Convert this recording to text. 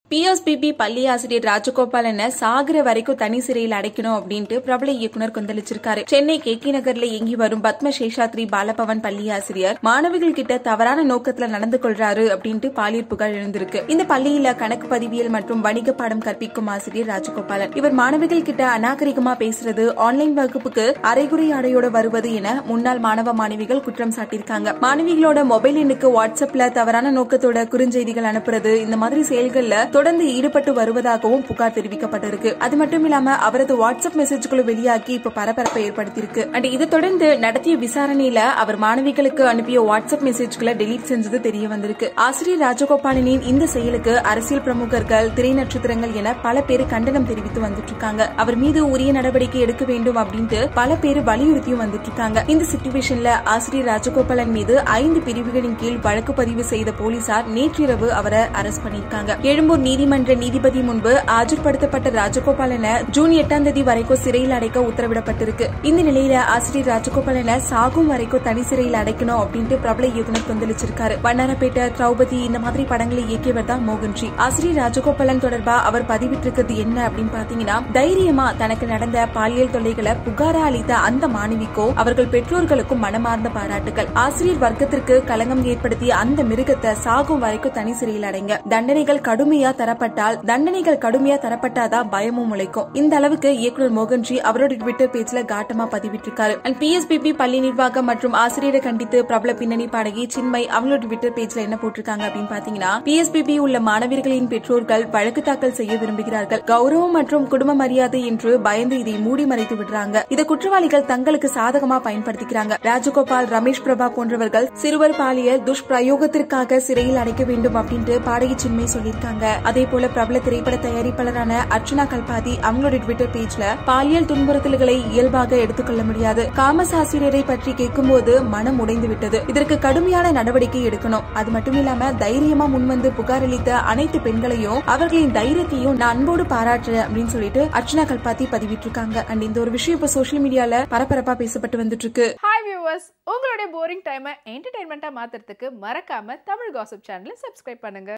PSBB பள்ளி ஆசிரியர் ராஜகோபாலனை சாகுற வரைக்கும் தனி சிறையில் அடைக்கணும் அப்படின்ட்டு பிரபல இயக்குனர் கொந்தளிச்சிருக்காரு சென்னை கே கே நகர்ல இயங்கி வரும் பத்ம சேஷாத்ரி பாலபவன் பள்ளி ஆசிரியர் மாணவிகள் கிட்ட தவறான நோக்கத்துல நடந்து கொள்றாரு அப்படின்ட்டு பாலியல் புகார் எழுந்திருக்கு இந்த பள்ளியில கணக்கு பதிவியல் மற்றும் வணிக பாடம் கற்பிக்கும் ஆசிரியர் ராஜகோபாலன் இவர் மாணவிகள் கிட்ட அநாகரிகமா பேசுறது ஆன்லைன் வகுப்புக்கு அரைகுறை ஆடையோட வருவது என முன்னாள் மாணவ மாணவிகள் குற்றம் சாட்டியிருக்காங்க மாணவிகளோட மொபைல் எண்ணுக்கு வாட்ஸ்அப்ல தவறான நோக்கத்தோட குறுஞ்செய்திகள் அனுப்புறது இந்த மாதிரி செயல்கள்ல தொடர்ந்து ஈடுபட்டு வருவதாகவும் புகார் தெரிவிக்கப்பட்டிருக்கு அது மட்டும் இல்லாம அவரது வாட்ஸ்அப் மெசேஜ்களை வெளியாக்கி இப்ப பரபரப்பை ஏற்படுத்தியிருக்கு அண்ட் இதை தொடர்ந்து நடத்திய விசாரணையில அவர் மாணவிகளுக்கு அனுப்பிய வாட்ஸ்அப் மெசேஜ்களை டெலீட் செஞ்சது தெரிய வந்திருக்கு ஆசிரியர் ராஜகோபாலனின் இந்த செயலுக்கு அரசியல் பிரமுகர்கள் திரை நட்சத்திரங்கள் என பல பேர் கண்டனம் தெரிவித்து வந்துட்டு இருக்காங்க அவர் மீது உரிய நடவடிக்கை எடுக்க வேண்டும் அப்படின்ட்டு பல பேர் வலியுறுத்தியும் வந்துட்டு இருக்காங்க இந்த சிச்சுவேஷன்ல ஆசிரியர் ராஜகோபாலன் மீது ஐந்து பிரிவுகளின் கீழ் வழக்கு பதிவு செய்த போலீசார் நேற்றிரவு அவரை அரஸ்ட் பண்ணிருக்காங்க எழும்பூர் நீதிமன்ற நீதிபதி முன்பு ஆஜர்படுத்தப்பட்ட ராஜகோபாலனை ஜூன் எட்டாம் தேதி வரைக்கும் சிறையில் அடைக்க உத்தரவிடப்பட்டிருக்கு இந்த நிலையில ஆசிரியர் ராஜகோபாலனை சாகும் வரைக்கும் தனி சிறையில் அடைக்கணும் அப்படின்ட்டு பிரபல இயக்குனர் கொந்தளிச்சிருக்காரு வண்ணாரப்பேட்டை திரௌபதி இந்த மாதிரி படங்களை இயக்கியவர் தான் மோகன்ஜி ஆசிரியர் ராஜகோபாலன் தொடர்பா அவர் பதிவிட்டிருக்கிறது என்ன அப்படின்னு பாத்தீங்கன்னா தைரியமா தனக்கு நடந்த பாலியல் தொல்லைகளை புகாரா அளித்த அந்த மாணவிக்கோ அவர்கள் பெற்றோர்களுக்கும் மனமார்ந்த பாராட்டுகள் ஆசிரியர் வர்க்கத்திற்கு களங்கம் ஏற்படுத்திய அந்த மிருகத்தை சாகும் வரைக்கும் தனி சிறையில் அடைங்க தண்டனைகள் கடுமையா தரப்பட்டால் தண்டனைகள் கடுமையா தரப்பட்டாதான் பயமும் முளைக்கும் இந்த அளவுக்கு இயக்குனர் மோகன்ஜி அவரோட ட்விட்டர் பேஜ்ல காட்டமா பதிவிட்டிருக்காரு அண்ட் பிஎஸ்பிபி பள்ளி நிர்வாகம் மற்றும் ஆசிரியரை கண்டித்து பிரபல பின்னணி பாடகி சின்மை அவங்களோட ட்விட்டர் பேஜ்ல என்ன போட்டிருக்காங்க அப்படின்னு பாத்தீங்கன்னா பிஎஸ்பிபி உள்ள மாணவர்களின் பெற்றோர்கள் வழக்கு தாக்கல் செய்ய விரும்புகிறார்கள் கௌரவம் மற்றும் குடும்ப மரியாதை என்று பயந்து இதை மூடி மறைத்து விடுறாங்க இதை குற்றவாளிகள் தங்களுக்கு சாதகமா பயன்படுத்திக்கிறாங்க ராஜகோபால் ரமேஷ் பிரபா போன்றவர்கள் சிறுவர் பாலியல் துஷ்பிரயோகத்திற்காக சிறையில் அடைக்க வேண்டும் அப்படின்ட்டு பாடகி சின்மை சொல்லியிருக்காங்க அதே போல பிரபல திரைப்பட தயாரிப்பாளரான அர்ச்சனா கல்பாதி அவங்களோட ட்விட்டர் பேஜ்ல பாலியல் துன்புறுத்தல்களை இயல்பாக எடுத்துக்கொள்ள முடியாது காமஸ் ஆசிரியரை பற்றி கேட்கும்போது மனம் உடைந்து விட்டது இதற்கு கடுமையான நடவடிக்கை எடுக்கணும் அது மட்டும் இல்லாம தைரியமா முன்வந்து புகார் அளித்த அனைத்து பெண்களையும் அவர்களின் தைரியத்தையும் நான் அன்போடு பாராட்டுறேன் அப்படின்னு சொல்லிட்டு அர்ச்சனா கல்பாத்தி பதிவிட்டிருக்காங்க அண்ட் இந்த ஒரு விஷயம் இப்ப சோசியல் மீடியால பரபரப்பா பேசப்பட்டு வந்துட்டு இருக்கு ஹாய் வியூவர்ஸ் உங்களுடைய போரிங் டைமை என்டர்டைன்மெண்ட்டாக மாற்றுறதுக்கு மறக்காம தமிழ் காசிப் சேனலை சப்ஸ்கிரைப் பண்ணுங்க